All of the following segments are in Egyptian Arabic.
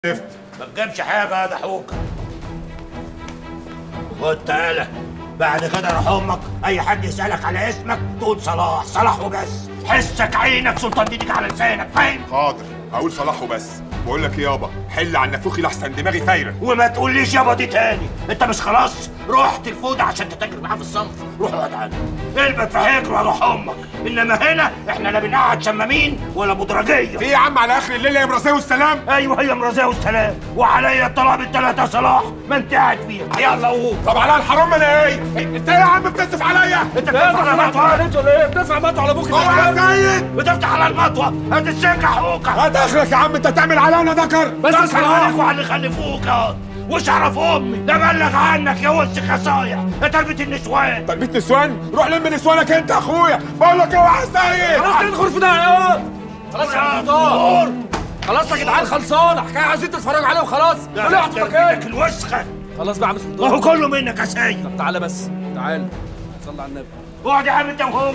ما تجيبش حاجه يا ضحوك خد تعالى بعد كده روح امك اي حد يسالك على اسمك تقول صلاح صلاح وبس حسك عينك سلطان ايدك على لسانك فاهم حاضر هقول صلاح وبس بقول لك ايه يابا حل عن نافوخي لحسن دماغي فايره وما تقوليش يابا دي تاني انت مش خلاص رحت الفوضى عشان تتاجر معاه في الصنف روح اقعد عنده البس في حجر وروح امك انما هنا احنا لا بنقعد شمامين ولا مدرجيه في يا عم على اخر الليل يا مرزاوي والسلام ايوه هي مرزاوي والسلام وعليا الطلاق بالثلاثه صلاح ما انت قاعد فيها يلا قوم طب على الحرام انا ايه انت إيه يا عم بتصرف عليا انت بتدفع على المطوه ولا ايه بتدفع مطوه على ابوك هو يا سيد بتفتح على المطوه هتتشجع حقوقك هات اخرك يا عم انت تعمل علينا ذكر بس اسال عليك وعلى اللي خلفوك يا وش اعرف امي ده بلغ عنك يا وسخ يا صايع يا تربيه النسوان تربيه نسوان روح لم نسوانك انت يا اخويا بقول لك اوعى يا سيد خلاص تدخل في ده يا خلاص يا سلطان خلاص يا جدعان خلصانه حكايه عايزين تتفرجوا عليه وخلاص طلعت مكان الوسخه خلاص بقى يا عم ما سلطان هو كله منك يا سيد طب تعالى بس تعالى صلي على النبي اقعد يا عم انت وهو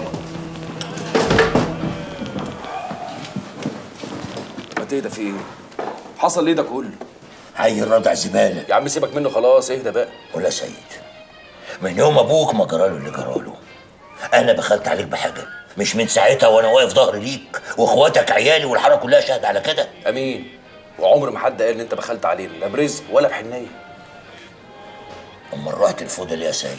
ما تهدى في ايه؟ حصل ليه ده كله؟ عيل رضع زباله يا عم سيبك منه خلاص اهدى بقى ولا سيد من يوم ابوك ما جراله اللي جراله انا بخلت عليك بحاجه مش من ساعتها وانا واقف ظهري ليك واخواتك عيالي والحاره كلها شاهد على كده امين وعمر ما حد قال ان انت بخلت علينا لا برزق ولا بحنيه امال رحت الفضل يا سيد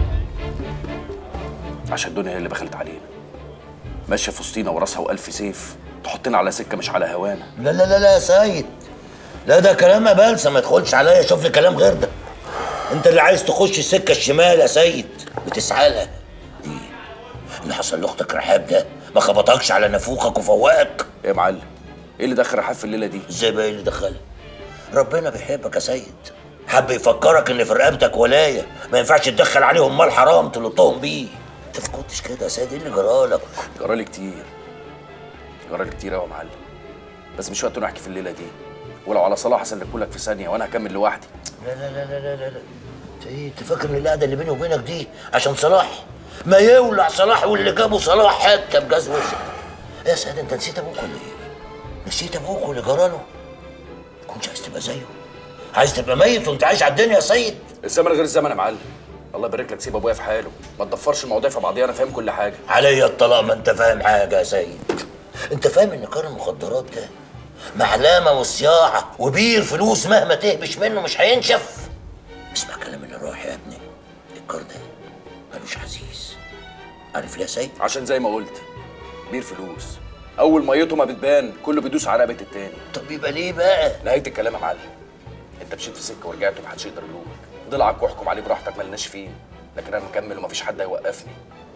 عشان الدنيا هي اللي بخلت علينا ماشيه في وسطينا وراسها والف سيف تحطنا على سكه مش على هوانا لا لا لا لا يا سيد لا ده كلام بلسه ما تدخلش عليا شوف لي كلام غير ده انت اللي عايز تخش السكه الشمال يا سيد بتسعى لها دي اللي حصل لاختك رحاب ده ما خبطكش على نافوخك وفوقك ايه يا معلم ايه اللي دخل رحاب في الليله دي ازاي بقى إيه اللي دخلها ربنا بيحبك يا سيد حب يفكرك ان في رقبتك ولايه ما ينفعش تدخل عليهم مال حرام تلطهم بيه انت ما كنتش كده يا سيد ايه اللي جرالك جرالي كتير جرالي كتير قوي يا معلم بس مش وقت نحكي في الليله دي ولو على صلاح اسلكهولك في ثانيه وانا هكمل لوحدي لا لا لا لا لا لا لا انت ايه انت فاكر ان القعده اللي بيني وبينك دي عشان صلاح ما يولع صلاح واللي جابه صلاح حتى بجاز وشك يا سيد انت نسيت ابوك ولا ايه؟ نسيت ابوك واللي جراله؟ ما كنتش عايز تبقى زيه عايز تبقى ميت وانت عايش على الدنيا يا سيد الزمن غير الزمن يا معلم الله يبارك لك سيب ابويا في حاله ما تضفرش المواضيع في بعضيها انا فاهم كل حاجه عليا الطلاق ما انت فاهم حاجه يا سيد انت فاهم ان كار المخدرات ده معلمه وصياعه وبير فلوس مهما تهبش منه مش هينشف اسمع كلام اللي رايح يا ابني الكار ده ملوش عزيز عارف ليه يا سيد عشان زي ما قلت بير فلوس اول ميته ما بتبان كله بيدوس على رقبه التاني طب يبقى ليه بقى نهايه الكلام يا معلم انت مشيت في سكه ورجعت ومحدش يقدر يلومك ضلعك واحكم عليه براحتك ملناش فيه لكن انا مكمل ومفيش حد هيوقفني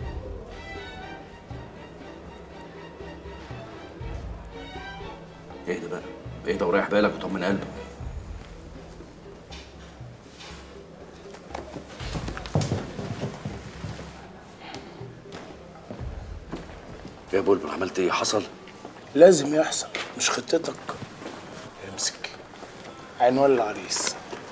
اهدى بقى اهدى وريح بالك وطمن قلبك يا بلبل عملت ايه حصل لازم يحصل مش خطتك امسك عنوان العريس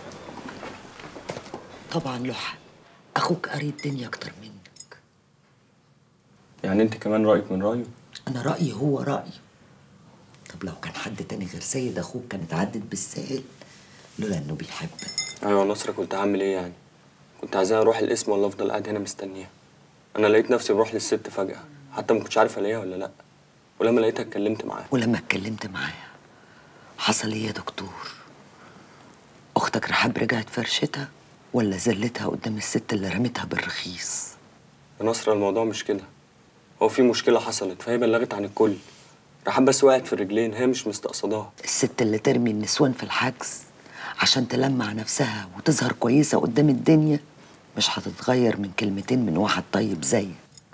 طبعا له حق اخوك قري الدنيا اكتر منك يعني انت كمان رايك من رايه انا رايي هو رايي طب لو كان حد تاني غير سيد اخوك كانت عدت بالسهل لولا انه بيحبك ايوه يا نصر كنت هعمل ايه يعني كنت عايزاه اروح القسم ولا افضل قاعد هنا مستنيها انا لقيت نفسي بروح للست فجاه حتى ما كنتش عارف الاقيها ولا لا ولما لقيتها اتكلمت معاها ولما اتكلمت معاها حصل ايه يا دكتور اختك رحاب رجعت فرشتها ولا زلتها قدام الست اللي رمتها بالرخيص يا نصر الموضوع مش كده هو في مشكله حصلت فهي بلغت عن الكل رحاب بس وقعت في الرجلين هي مش مستقصداها الست اللي ترمي النسوان في الحجز عشان تلمع نفسها وتظهر كويسة قدام الدنيا مش هتتغير من كلمتين من واحد طيب زيك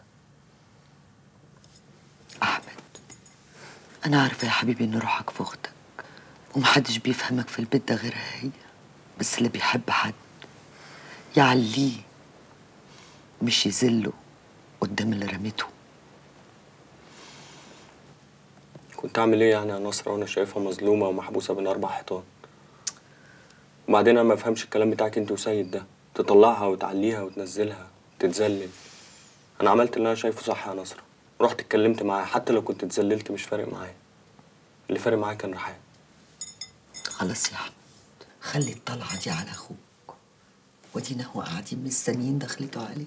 أحمد أنا عارفة يا حبيبي إن روحك في أختك ومحدش بيفهمك في البيت ده غيرها هي بس اللي بيحب حد يعليه مش يذله قدام اللي رميته كنت اعمل ايه يعني يا نصر وانا شايفها مظلومه ومحبوسه بين اربع حيطان وبعدين انا ما افهمش الكلام بتاعك انت وسيد ده تطلعها وتعليها وتنزلها تتذلل انا عملت اللي انا شايفه صح يا نصر رحت اتكلمت معاها حتى لو كنت اتذللت مش فارق معايا اللي فارق معايا كان رحاب خلاص يا احمد خلي الطلعه دي على اخوك ودينا هو قاعدين مستنيين دخلته علينا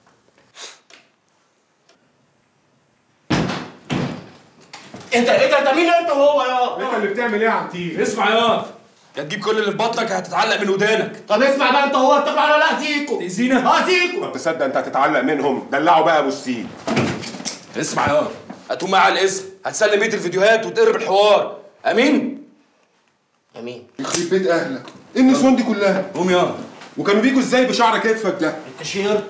انت انت انت مين انت وهو يا انت اللي بتعمل ايه يا عمتير اسمع يا يا تجيب كل اللي في بطنك هتتعلق من ودانك طب اسمع بقى انت هو اتفق على لا زيكو تأذينا اه زيكو طب تصدق انت هتتعلق منهم دلعوا بقى ابو السين اسمع يا هتقوم معايا على الاسم هتسلم بقيه الفيديوهات وتقرب الحوار امين امين يخرب بيت اهلك ايه النسوان دي كلها قوم يا وكانوا بيجوا ازاي بشعر كتفك ده التيشيرت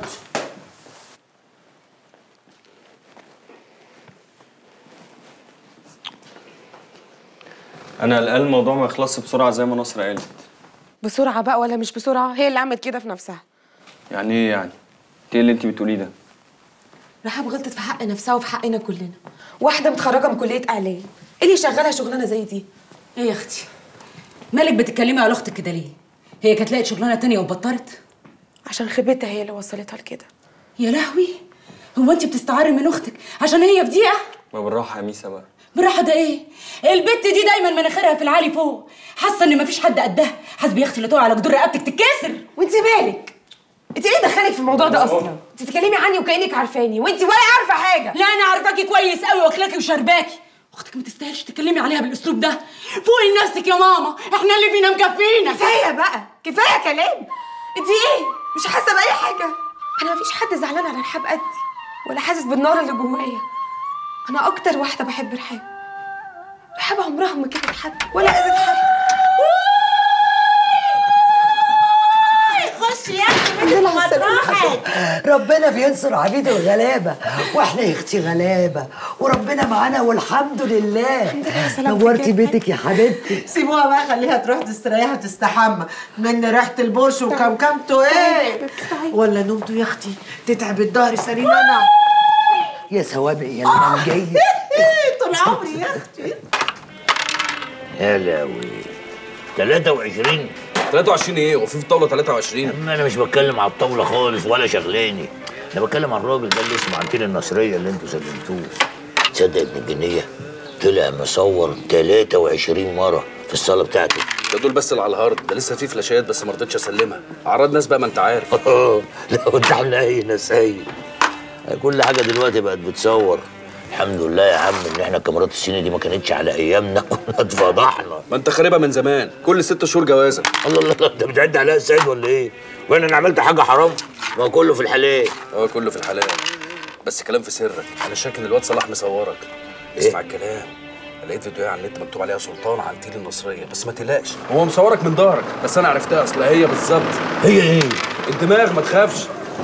انا قلقان الموضوع ما يخلصش بسرعه زي ما نصر قالت بسرعة بقى ولا مش بسرعة هي اللي عملت كده في نفسها يعني ايه يعني انت ايه اللي انت بتقوليه ده رحاب غلطت في حق نفسها وفي حقنا كلنا واحدة متخرجة من كلية إعلام ايه اللي يشغلها شغلانة زي دي ايه يا اختي مالك بتتكلمي على اختك كده ليه هي كانت لقت شغلانه تانية وبطلت عشان خيبتها هي اللي وصلتها لكده يا لهوي هو انت بتستعري من اختك عشان هي في دقيقه ما بالراحه يا ميسا بقى بالراحه ده ايه البت دي دايما مناخيرها في العالي فوق حاسه ان مفيش حد قدها حاسبه يا اختي اللي تقع على جدور رقبتك تتكسر وانت مالك انت ايه دخلك في الموضوع ده اصلا انت بتتكلمي عني وكانك عارفاني وانت ولا عارفه حاجه لا انا عارفاكي كويس قوي واكلاكي وشرباكي اختك ما تستاهلش تتكلمي عليها بالاسلوب ده فوقي لنفسك يا ماما احنا اللي فينا مكفينا كفايه بقى كفايه كلام انت ايه مش حاسه باي حاجه انا مفيش حد زعلان على رحاب قدي ولا حاسس بالنار اللي جوايا انا اكتر واحده بحب رحاب رحاب عمرها ما كانت حد ولا اذت حد خش يا اختي مطرحك ربنا بينصر عبيد الغلابة واحنا يا اختي غلابة وربنا معانا والحمد لله نورتي بيتك يا حبيبتي سيبوها بقى خليها تروح تستريح وتستحمى من ريحه البرش وكمكمته ايه ولا نومته يا اختي تتعب الظهر سرينا انا يا سوابق يا المنجية طول عمري يا اختي يا لاوي 23 23 ايه هو في في الطاوله 23 اما انا مش بتكلم على الطاوله خالص ولا شغلاني انا بتكلم على الراجل ده اللي اسمه عنتيل النصريه اللي انتوا سجنتوه تصدق ابن الجنيه طلع مصور 23 مره في الصاله بتاعته ده دول بس اللي على الهارد ده لسه في فلاشات بس ما رضيتش اسلمها اعراض ناس بقى ما انت عارف لا انت حنين يا سيد كل حاجه دلوقتي بقت بتصور الحمد لله يا عم ان احنا كاميرات السينما دي ما كانتش على ايامنا كنا اتفضحنا ما انت خاربها من زمان كل ست شهور جوازه الله الله الله انت بتعد عليا السيد ولا ايه؟ وانا انا عملت حاجه حرام؟ ما هو كله في الحلال اه كله في الحلال بس كلام في سرك انا شاك ان الواد صلاح مصورك اسمع الكلام لقيت فيديو على النت مكتوب عليها سلطان عنتيل النصريه بس ما تقلقش هو مصورك من ظهرك بس انا عرفتها اصل هي بالظبط هي ايه؟ الدماغ ما تخافش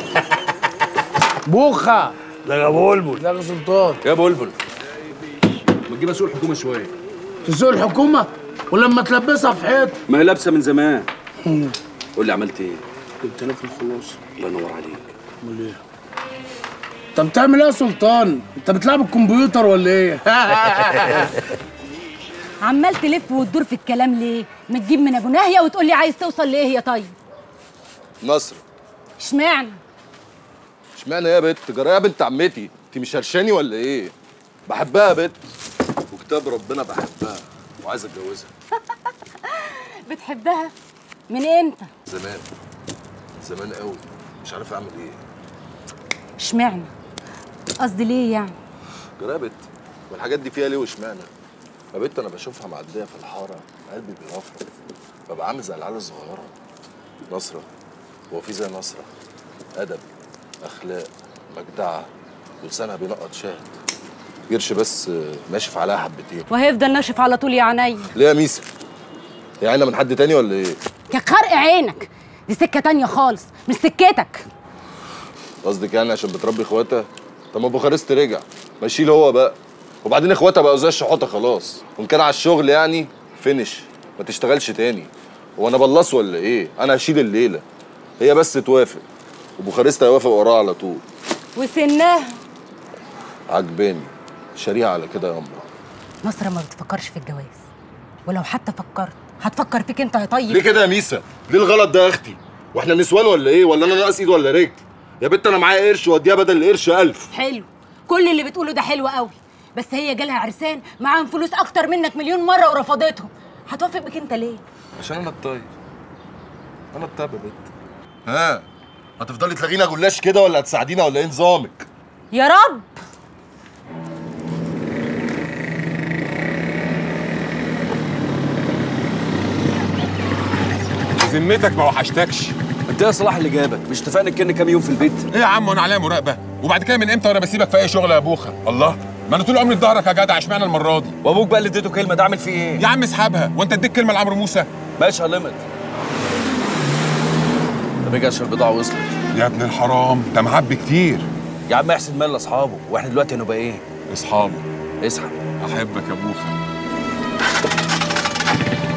بوخة ده يا بلبل ده يا سلطان يا بلبل ما تجيبها سوق الحكومه شويه تسوق الحكومة ولما تلبسها في حيط ما هي لابسه من زمان قول لي عملت ايه جبت لك الخلاصة الله ينور عليك امال ايه؟ طب بتعمل ايه يا سلطان؟ انت بتلعب الكمبيوتر ولا ايه؟ عمال تلف وتدور في الكلام ليه ما تجيب من ابو ناهيه وتقول لي عايز توصل لايه يا طيب نصر اشمعنى اشمعنى يا بت جرايه يا بنت عمتي انت مش هرشاني ولا ايه بحبها يا بت وكتاب ربنا بحبها وعايز اتجوزها بتحبها من امتى زمان زمان قوي مش عارف اعمل ايه اشمعنى قصدي ليه يعني جرايه يا بت والحاجات دي فيها ليه واشمعنى يا بت انا بشوفها معديه في الحاره قلبي بيرفرف ببقى عامل زي العيال الصغيره نصره هو في زي نصره ادب اخلاق مجدعه ولسانها بينقط شاهد قرش بس ناشف عليها حبتين وهيفضل ناشف على طول يا عينيا ليه يا ميسا هي عينه من حد تاني ولا ايه يا خرق عينك دي سكه تانية خالص مش سكتك قصدك يعني عشان بتربي اخواتها طب ما بوخارست رجع ما يشيل هو بقى وبعدين اخواتها بقوا زي الشحوطه خلاص وان كان على الشغل يعني فينش ما تشتغلش تاني هو انا بلص ولا ايه انا هشيل الليله هي بس توافق وبوخارست هيوافق وراها على طول وسنها عجباني شريعه على كده يا امه مصر ما بتفكرش في الجواز ولو حتى فكرت هتفكر فيك انت يا طيب ليه كده يا ميسا ليه الغلط ده يا اختي واحنا نسوان ولا ايه ولا انا ناقص ايد ولا رجل يا بنت انا معايا قرش واديها بدل القرش ألف حلو كل اللي بتقوله ده حلو قوي بس هي جالها عرسان معاهم فلوس اكتر منك مليون مره ورفضتهم هتوافق بك انت ليه عشان انا الطيب انا الطيب يا بنت ها هتفضلي تلاغينا جلاش كده ولا هتساعدينا ولا ايه نظامك يا رب ذمتك ما وحشتكش انت يا صلاح اللي جابك مش اتفقنا كنا كام يوم في البيت ايه يا عم وانا عليا مراقبه وبعد كده من امتى وانا بسيبك في اي شغل يا بوخه الله ما انا طول عمري في ظهرك يا جدع اشمعنى المره دي وابوك بقى اللي اديته كلمه ده عامل فيه ايه يا عم اسحبها وانت اديك كلمه لعمرو موسى ماشي يا لمت طب اجي عشان البضاعه وصلت يا ابن الحرام ده معبي كتير يا عم احسن مال لاصحابه واحنا دلوقتي هنبقى ايه اصحابه اسحب احبك يا بوخه